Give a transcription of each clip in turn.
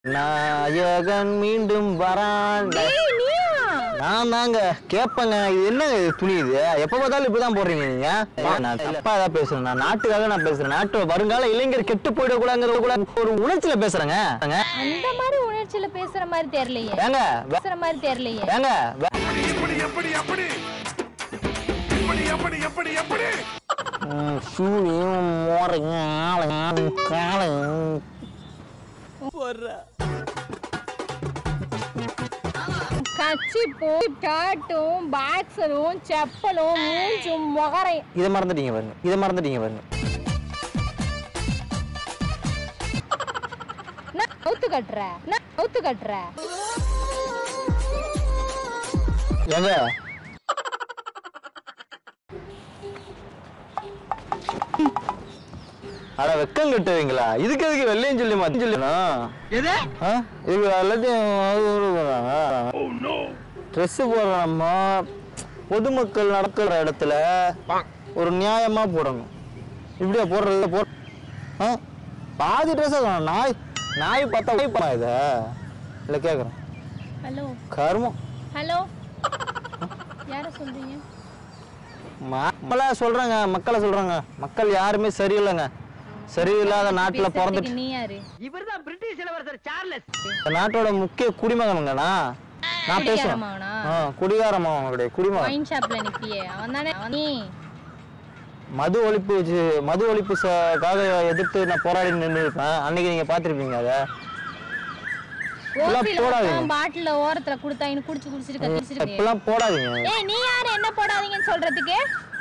நாயகன் மீண்டும் வரான் ஏய் நீயா நான் தாங்க கேட்பேங்க இது என்ன துணி இது எப்ப பார்த்தாலும் இப்படிதான் போடுறீங்க நீங்க நான் தப்பா ஏதாவது பேசுறேன் நான் நாட்டுக்காக நான் பேசுறேன் நாட்டு வருங்கால இளைஞர் கெட்டு போயிடக்கூடாங்கிற கூட ஒரு உணர்ச்சியில பேசுறேங்க ஏங்க, அந்த மாதிரி உணர்ச்சியில பேசுற மாதிரி தெரியலையே ஏங்க வே- பேசுற மாதிரி தெரியலையே ஏங்க வே- எப்படி எப்படி எப்படி எப்படி எப்படி எப்படி எப்படி ம், சூனியம், மோரைங்க, ஆளைங்க, காளைங்க. கச்சிப்பும் டாட்டும் பாக்ஸரும் செப்பலும் மூஞ்சும் முகரை இதை மறந்துட்டீங்க பாருங்க இதை மறந்துட்டீங்க பாருங்க நான் அவுத்து கட்டுற நான் அவுத்து கட்டுற ஏங்க அட வெக்கம் கட்டுவீங்களா இதுக்கு எதுக்கு வெள்ளையும் சொல்லி மாத்தி சொல்லணும் எது ஆ? இதுக்கு எல்லாத்தையும் ட்ரெஸ் போடுற நம்ம பொதுமக்கள் நடக்கிற இடத்துல ஒரு நியாயமா போடணும் இப்படியா போடுறது போ ஆ? பாதி ட்ரெஸ் நாய் நாய் பார்த்தா வைப்பா இத இல்லை கேட்குறேன் ஹலோ கருமம் ஹலோ யார சொல்றீங்க மக்களை சொல்றாங்க மக்களை சொல்றாங்க மக்கள் யாருமே சரியில்லைங்க சரியில்லாத நாட்டுல பேசுறதுக்கு பிறந்துட்டு நீ யாரு இவர்தான் பிரிட்டிஷ் இளவரசர் சார்லஸ் இந்த நாட்டோட முக்கிய குடிமகனுங்கண்ணா நான் பேசுவேன் குடிகாரமாவனா? ஆ குடிகாரமா அவங்களுடைய குடிமகன் ஒயின் ஷாப்ல நிப்பியே அவன் தானே அவன் நீ மது ஒழிப்பு சி- மது ஒழிப்பு ச- காக எதிர்த்து நான் போராடி நின்று இருப்பேன் அன்னைக்கு நீங்க பாத்திருப்பீங்க அத இதெல்லாம் போடாதீங்க. பாட்டில ஓரத்துல குடுத்தாங்கன்னு குடிச்சு குடிச்சிட்டு கத்திச்சிட்டு இப்பெல்லாம் போடாதீங்க ஏய் நீ யாரு என்ன போடாதீங்கன்னு சொல்றதுக்கு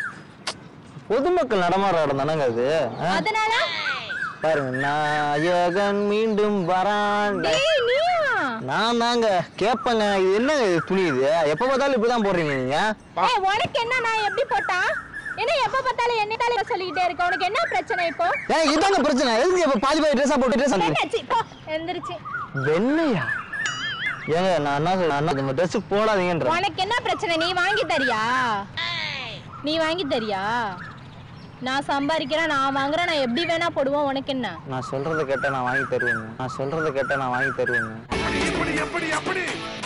பொதுமக்கள் நடமாடுற இடம் தானங்க அது ஆ? அதனால பாருங்க நாயகன் மீண்டும் வரான் ஏய் நீயா நான் தாங்க கேட்பேங்க இது என்ன துணி இது எப்ப பார்த்தாலும் இப்படிதான் போடுறீங்க நீங்க ஏய் உனக்கு என்ன நான் எப்படி போட்டா என்ன எப்ப பார்த்தாலும் என்ன தாலே சொல்லிக்கிட்டே இருக்க உனக்கு என்ன பிரச்சனை இப்போ ஏன் இதாங்க பிரச்சனை எதுக்கு இப்ப பாதி பாதி ட்ரெஸ்ஸா போட்டு ட்ரெஸ் என்னாச்சு போ எந்திரிச்சு வெண்ணையா ஏங்க நான் என்ன சொல்றேன் நான் இந்த ட்ரெஸ் போடாதீங்கன்ற உனக்கு என்ன பிரச்சனை நீ வாங்கி தரியா நீ வாங்கி தரியா நான் சம்பாதிக்கிறேன் நான் வாங்குறேன் நான் எப்படி வேணா போடுவோம் உனக்கு என்ன நான் சொல்றத கேட்டா நான் வாங்கி தருவேங்க நான் சொல்றத கேட்டா நான் வாங்கி தருவேங்க எப்படி எப்படி எப்படி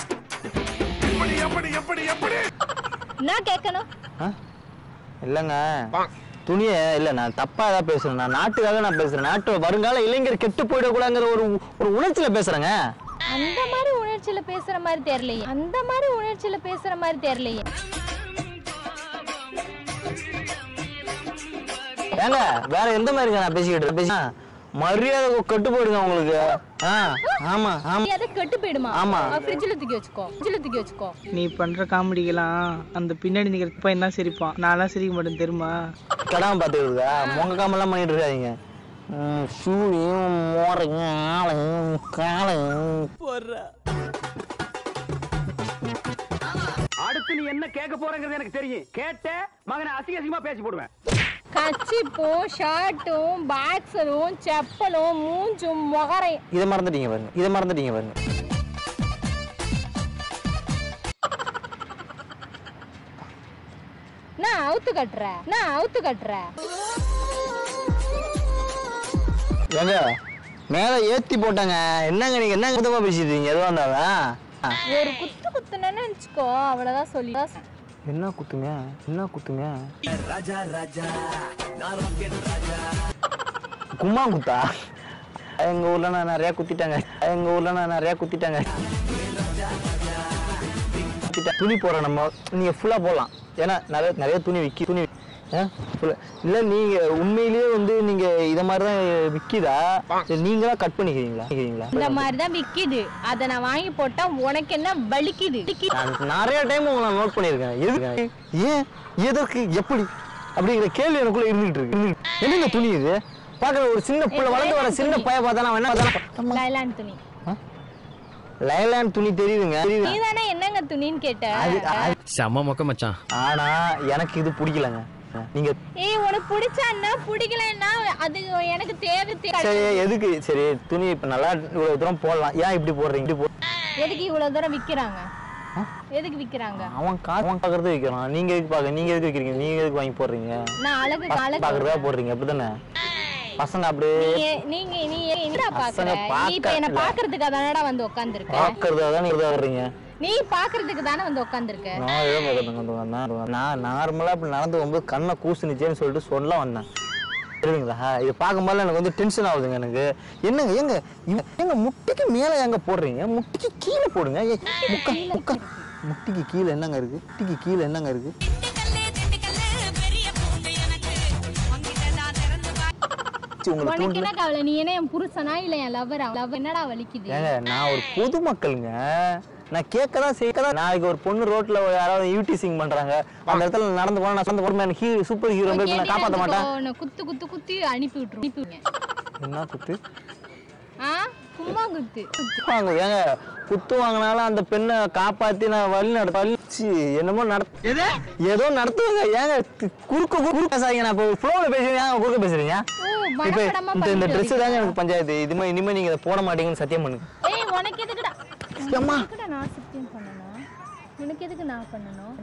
எப்படி எப்படி எப்படி எப்படி என்ன கேட்கணும் ஆ? இல்லைங்க துணியை இல்ல நான் தப்பா ஏதாவது பேசுறேன் நான் நாட்டுக்காக நான் பேசுறேன் நாட்டு வருங்கால இளைஞர் கெட்டு போயிடக்கூடாங்கிற ஒரு ஒரு உணர்ச்சியில பேசுறேங்க அந்த மாதிரி உணர்ச்சியில பேசுற மாதிரி தெரியலையே அந்த மாதிரி உணர்ச்சியில பேசுற மாதிரி தெரியலையே ஏங்க வேற எந்த மாதிரிங்க நான் பேசிக்கிட்டு இருக்கேன்? பேசி மரியாதை கெட்டு போயிடுங்க உங்களுக்கு ஆ ஆமா ஆமா நீ அதை கெட்டு போயிடுமா ஆமா. ஃப்ரிட்ஜில் தூக்கி வச்சுக்கோ ஃப்ரிட்ஜில் தூக்கி வச்சுக்கோ நீ பண்ற காமெடிக்கெல்லாம் அந்த பின்னாடி நிக்கிற பையன் தான் சிரிப்பான் நான்லாம் சிரிக்க மாட்டேன் தெரியுமா கடாம பார்த்துக்கிட்டு மொங்க காமெல்லாம் பண்ணிட்டு இருக்காதீங்க ம், சூனியம் மோரைங்க ஆளைங்க காளைங்க அடுத்து நீ என்ன கேட்க போறங்கிறது எனக்கு தெரியும் கேட்ட மகனை அசிங்க அசிங்கமா பேசி போடுவேன் கச்சிப்பும் ஷர்ட்டும் பாக்ஸரும் செப்பலும் மூஞ்சும் முகரை இதை மறந்துட்டீங்க பாருங்க இதை மறந்துட்டீங்க பாருங்க நான் அவுத்து கட்டுற நான் அவுத்து கட்டுற ஏங்க மேல ஏத்தி போட்டாங்க என்னங்க நீங்க என்ன விதமா பேசிட்டு இருக்கீங்க எதுவா இருந்தாலும் ஆ. ஒரு குத்து குத்துனேன்னு வச்சுக்கோ அவ்வளவுதான் சொல்லி என்ன குத்துங்க என்ன குத்துங்க கும்மா குத்தா எங்க ஊர்ல நான் நிறைய குத்திட்டாங்க எங்க ஊர்ல நான் நிறைய குத்திட்டாங்க குத்திட்டா- துணி போடுற நம்ம நீங்க ஃபுல்லா போடலாம் ஏன்னா நிறைய நிறைய துணி விக்கி துணி ஆ, full ஆ. இல்ல நீங்க உண்மையிலேயே வந்து நீங்க இத மாதிரி தான் விக்கிதா சரி, நீங்களா கட் பண்ணிக்கிறீங்களா பண்ணிக்கிறீங்களா? இந்த மாதிரி தான் விக்குது அதை நான் வாங்கி போட்டா உனக்கு என்ன வலிக்குது வலிக்குது. நான் நிறைய டைம் உங்களை நோட் பண்ணியிருக்கேன் எதுக்கு ஏன் எதற்கு எப்படி அப்படிங்கிற கேள்வி எனக்குள்ள இருந்துகிட்டு இருக்கு இருந்துகிட்டு- என்னங்க துணி இது பார்க்கற ஒரு சின்ன புள்ள வளர்ந்து வர சின்ன பைய பார்த்தானா அவன் என்ன பார்த்தானா லைலான் துணி லைலான் துணி தெரியுதுங்க நீ தெரியுது தானே என்னங்க துணின்னு கேட்ட அது அது- செம்ம மொக்க மச்சான் ஆனா எனக்கு இது பிடிக்கலங்க நீங்க ஏய் உனக்கு பிடிச்சா என்ன பிடிக்கலன்னா அது எனக்கு தேவை தேவை சரி எதுக்கு சரி துணி இப்ப நல்லா இவ்வளவு தூரம் போடலாம் ஏன் இப்படி போடுறீங்க இப்படி போ எதுக்கு இவ்வளவு தூரம் விக்கிறாங்க எதுக்கு விக்கிறாங்க அவன் கா அவன் பாக்குறது வைக்கிறான் நீங்க எதுக்கு பாக்க நீங்க எதுக்கு வைக்கிறீங்க நீங்க எதுக்கு வாங்கி போடுறீங்க நான் அழகு அழகு பாக்குறதா போடுறீங்க அப்படிதானே பசங்க அப்படியே நீ நீங்க நீ என்னடா பாக்குற பசங்க நீ இப்ப என்ன பார்க்க- பாக்குறதுக்கு தானடா வந்து உட்கார்ந்திருக்க பாக்குறதா தான் நீங்க வர்றீங்க நீ பாக்குறதுக்கு தானே வந்து உட்கார்ந்திருக்க நான் ஏதோ பார்க்கறதுங்க நான் நான் நார்மலாக இப்படி நடந்து போகும்போது கண்ணை கூசுனுச்சேன்னு சொல்லிட்டு சொல்ல வந்தேன் சரிங்களா இது பார்க்கும்போது எனக்கு வந்து டென்ஷன் ஆகுதுங்க எனக்கு என்னங்க ஏங்க இவ- ஏங்க முட்டிக்கு மேலே எங்க போடுறீங்க முட்டிக்கு கீழே போடுங்க ஏ, முக்கா முக்கா முட்டிக்கு கீழே என்னங்க இருக்கு முட்டிக்கு கீழே என்னங்க இருக்கு சி, உங்களை உனக்கு தூண்டல என்ன கவலை நீ என்ன என் புருஷனா இல்ல என் லவ்வரா லவ் என்னடா வலிக்குது ஏங்க நான் ஒரு பொதுமக்களுங்க நான் கேட்க தான் சேர்க்க நாளைக்கு ஒரு பொண்ணு ரோட்ல யாராவது யூடிசிங் பண்றாங்க அந்த இடத்துல நடந்து போனா நான் சொந்த பொறுமை ஹீ சூப்பர் ஹீரோ மாதிரி நான் காப்பாற்ற மாட்டேன் உன்னை குத்து குத்து குத்தி அனுப்பி விட்டுரு அனுப்பி விட்டுருங்க. என்ன குத்து ஆ சும்மா குத்து வாங்க ஏங்க குத்து வாங்கினாலும் அந்த பெண்ணை காப்பாத்தி நான் வழி நட வழி சி, என்னமோ நட ஏதோ நடத்துவாங்க ஏங்க கு- குறுக்க குறுக்க பேசாதீங்க நான் இப்போ ஃப்ளோல பேசுறீங்க ஏங்க குறுக்க பேசுறீங்க ஓ இப்போ மனப்படமா இந்த இந்த பண்ணிட்டு ட்ரெஸ் தாங்க எனக்கு பஞ்சாயத்து இதுமே இனிமே நீங்க இதை போட மாட்டீங்கன்னு சத்தியம் பண்ணுங்க ஏய் உனக்கு எதுக்குடா அம்மா. உனக்கு எதுக்குடா நான் சத்தியம் பண்ணணும் உனக்கு எதுக்கு நான் பண்ணணும்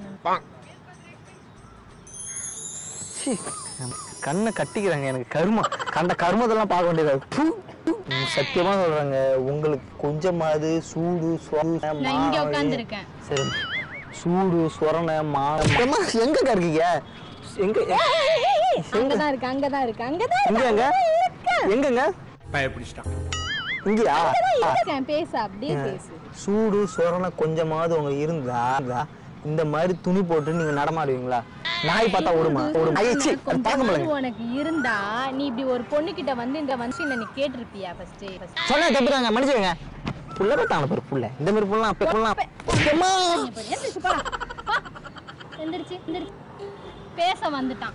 சி, கண்ணை கட்டிக்கிறாங்க எனக்கு கருமம் கண்ட கருமத்தெல்லாம் பார்க்க வேண்டியதா இருக்கு. ப்பு, ப்பு. உம், சத்தியமா சொல்றாங்க உங்களுக்கு கொஞ்சமாவது சூடு சொரணை நான் இங்க மாவு- உட்கார்ந்திருக்கேன். சரி சூடு சொரணை மா அம்மா, எங்கக்கா இருக்கீங்க எங்க அங்கதான் இருக்கு அங்கதான் இருக்கு அங்கதான் எங்க எங்க எங்கங்க பயப்பிடிச்சிட்டான் இங்கயா இருக்கேன் பேச அப்படியே பேசு சூடு சொரணை கொஞ்சமாவது உங்க இருந்தா இருந்தா இந்த மாதிரி துணி போட்டு நீங்க நடமாடுவீங்களா நாய் பார்த்தா ஓடுமா ஓடும் ஐயச்சி அது பார்க்க கொஞ்சமாவது முடியல உனக்கு இருந்தா நீ இப்படி ஒரு பொண்ணு கிட்ட வந்து இந்த வந்து நீ கேட்டிருப்பியா ஃபர்ஸ்ட் சொன்ன தப்புறாங்க மன்னிச்சுங்க புள்ள பத்தான பேர் புள்ள இந்த மாதிரி புள்ளலாம் அப்ப புள்ளலாம் அம்மா எந்திரிச்சு போடா வா. எந்திரிச்சு எந்திரிச்சு பேச வந்துட்டான்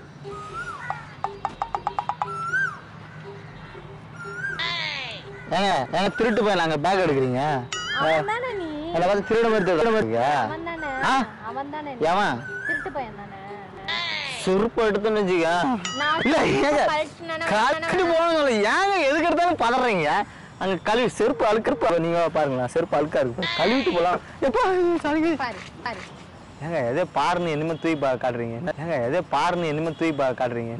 ஏங்க ஏங்க திருட்டு போய் நாங்க பேக் எடுக்கிறீங்க அவன் தானே நீ அதை பார்த்து திருட மாதிரி திருட மாதிரி இருக்கீங்க. அவன் தானே ஆ? அவன் தானே எவன் திருட்டு பையன் தானே செருப்பு எடுத்துன்னு வச்சுக்க நான் இல்ல ஏங்க கழட்டினேனா, கழட்டி போனாங்கள ஏங்க எதுக்கு எடுத்தாலும் பதறீங்க அங்க கழுவி செருப்பு அழுக்கிறப்ப நீங்க பாருங்களேன் செருப்பு அழுக்கா இருக்கு கழுவிட்டு போலாம் எப்பா சாரிங்க பாரு பாரு ஏங்க எதே பாருன்னு இனிமே தூக்கி பா காட்டுறீங்க ஏங்க எதே பாருன்னு இனிமே தூக்கி பா காட்டுறீங்க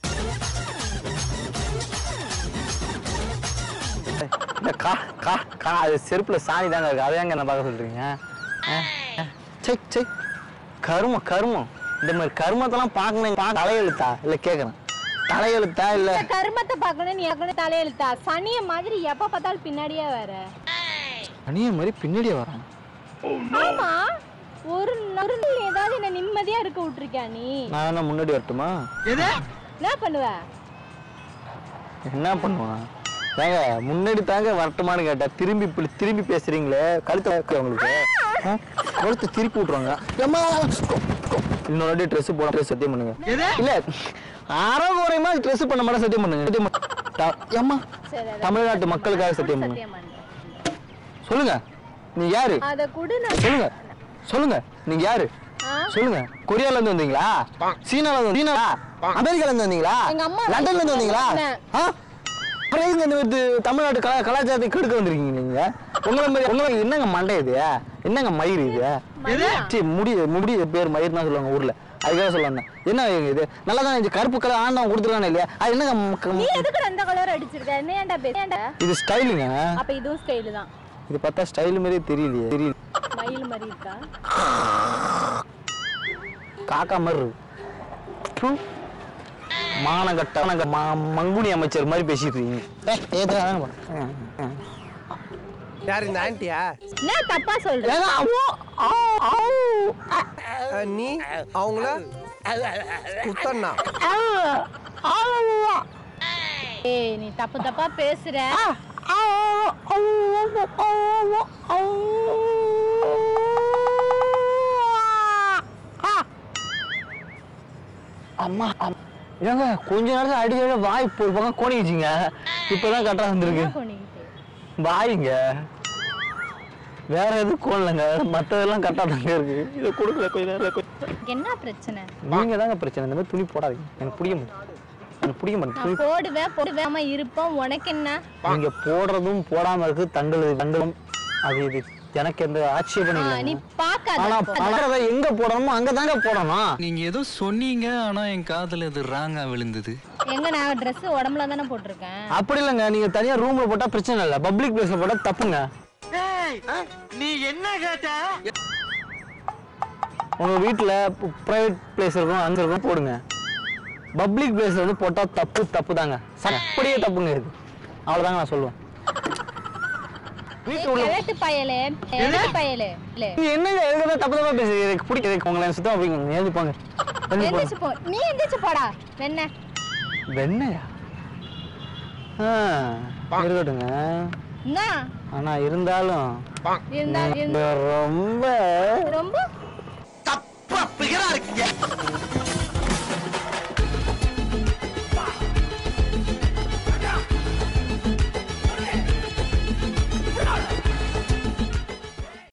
இந்த கா கா கா அது செருப்புல சாணி தாங்க இருக்கு அதை ஏங்க என்ன பார்க்க சொல்றீங்க ஆ? ஆ. சை சை கருமம் கருமம் இந்த மாதிரி கருமத்தெல்லாம் பார்க்கணும் பார்க்க தலையெழுத்தா இல்லை கேட்குறேன் தலையெழுத்தா இல்லை இந்த கருமத்தை பார்க்கணும் நீ பார்க்கணும் தலையெழுத்தா சனிய மாதிரி எப்ப பார்த்தாலும் பின்னாடியே வர அணிய மாதிரி பின்னாடியே வரான் ஆமா ஒரு ஒரு நாள் ஏதாவது என்ன நிம்மதியா இருக்க விட்டுருக்கியா நீ நான் என்ன முன்னாடி வரட்டுமா என்ன பண்ணுவ என்ன பண்ணுவான் ஏங்க முன்னாடி தாங்க வரட்டுமான்னு கேட்டா திரும்பி இப்படி திரும்பி பேசுறீங்களே கழுத்து வைக்க உங்களுக்கு ஆ? கழுத்து திருப்பி விட்ருவாங்க ஏம்மா, இன்னொரு வாட்டி ட்ரெஸ் போட ட்ரெஸ் சத்தியம் பண்ணுங்க இல்ல அறகுறையமா ட்ரெஸ் பண்ண மாட்டேன் சத்தியம் பண்ணுங்க சத்தியம் பண்ணு. த- ஏம்மா சரி அத தமிழ்நாட்டு மக்களுக்காக சத்தியம் பண்ணுங்க சத்தியம் பண்றேன் சொல்லுங்க நீங்க யாரு அத குடு நான் சொல்லுங்க சொல்லுங்க நீங்க யாரு ஆ? சொல்லுங்க கொரியால இருந்து வந்தீங்களா சீனால இருந்து சீனா அமெரிக்கால இருந்து வந்தீங்களா எங்க அம்மா லண்டன்ல இருந்து வந்தீங்களா வந்தேன். ஆ? அப்புறம் எதுக்கு இந்த இது தமிழ்நாட்டு கலா கலாச்சாரத்தை கெடுக்க வந்திருக்கீங்க நீங்க உங்களை மாதிரி உங்களுக்கு என்னங்க மண்டை இது என்னங்க மயிர் இது மயிரா? சீ, முடி முடி பேர் மயிர் தான் சொல்லுவாங்க ஊர்ல அதுக்காக சொல்லுவாங்க என்ன இது நல்லா தான் இருந்துச்சு கருப்பு கலர் ஆண்டவன் கொடுத்துருக்கானே இல்லையா அது என்னங்க மக்க- நீ எதுக்கு அந்த கலர் அடிச்சிருக்க என்ன ஏன்டா பேச ஏன்டா இது ஸ்டைலுங்க அப்ப இதுவும் ஸ்டைல் தான் இது பார்த்தா ஸ்டைல் மாதிரியே தெரியலையே தெரியல மயில் மாதிரி இருக்கா காக்கா மாதிரி இருக்கு ப்பு. மானகட்ட மானக- மா- மங்குனி அமைச்சர் மாதிரி பேசிட்டு இருக்கீங்க ஏய், ஏதோ வாங்க பா. ஆ, ஆ. யார் இந்த ஆன்ட்டியா என்ன தப்பா சொல்ற ஏங்க, அவ்வோ, ஆ, ஆவ், ஆ, அஹ், நீ அவங்கள குத்தண்ணா ஆ, ஆவ், ஏய் நீ தப்பு தப்பா பேசுற ஆ, ஆவ், ஆவ், ஆவ், ஆவ். ஆ. அம்மா அம்மா. ஏங்க கொஞ்ச நேரத்துல அடிச்ச வாய் ஒரு பக்கம் கோணிக்கிச்சிங்க இப்பதான் கரெக்டா வந்திருக்கு என்ன பண்ணிக்கிட்டு வாயுங்க வேற எதுவும் கோணலங்க மத்ததெல்லாம் கரெக்டா தாங்க இருக்கு இதை கொடுக்கல கொஞ்ச நேரம் கொஞ்சம் உனக்கு என்ன பிரச்சனை நீங்க தாங்க பிரச்சனை இந்த மாதிரி துணி போடாதீங்க எனக்கு பிடிக்க மாட்டேன் எனக்கு பிடிக்க மாட்டேன் நான் போடுவேன் போடுவேன் இருப்போம் உனக்கு என்ன நீங்க போடுறதும் போடாம இருக்கு தங்களுது தங்களும் அது இது எனக்கு எந்த ஆட்சேபம் ஆ, இல்லை நீ பாக்காத ஆனா அப்போ. பணத்தை எங்க போடணுமோ அங்கதாங்க போடணும் நீங்க ஏதோ சொன்னீங்க ஆனா என் காதுல அது ராங்கா விழுந்தது எங்க நான் Dress உடம்புல தானே போட்டிருக்கேன் அப்படி இல்லைங்க நீங்க தனியா ரூம்ல போட்டா பிரச்சனை இல்லை பப்ளிக் பிளேஸ்ல போட்டா தப்புங்க நீ என்ன கேட்ட உங்க வீட்டுல பிரைவேட் பிளேஸ் இருக்கும் அங்க இருக்கும் போடுங்க பப்ளிக் பிளேஸ்ல வந்து போட்டா தப்பு தப்பு தாங்க அப்படியே தப்புங்க இது அவ்வளவுதாங்க நான் சொல்லுவேன் வீட்டு உள்ள கிழட்டு பயலே கிழட்டு பயலே இல்ல நீ என்னங்க எதுக்கு தப்பு தப்பா பேசுறீங்க எனக்கு பிடிக்காது உங்களை எனக்கு சுத்தமா பிடிக்கும் எழுதி போங்க எழுதி போங்க எந்திரிச்சு போ நீ எந்திரிச்சு போடா வெண்ண வெண்ணையா ஆ, இருக்கட்டுங்க என்ன ஆனா இருந்தாலும் இருந்தா நீங்க ரொம்ப ரொம்ப தப்பா பிகரா இருக்கீங்க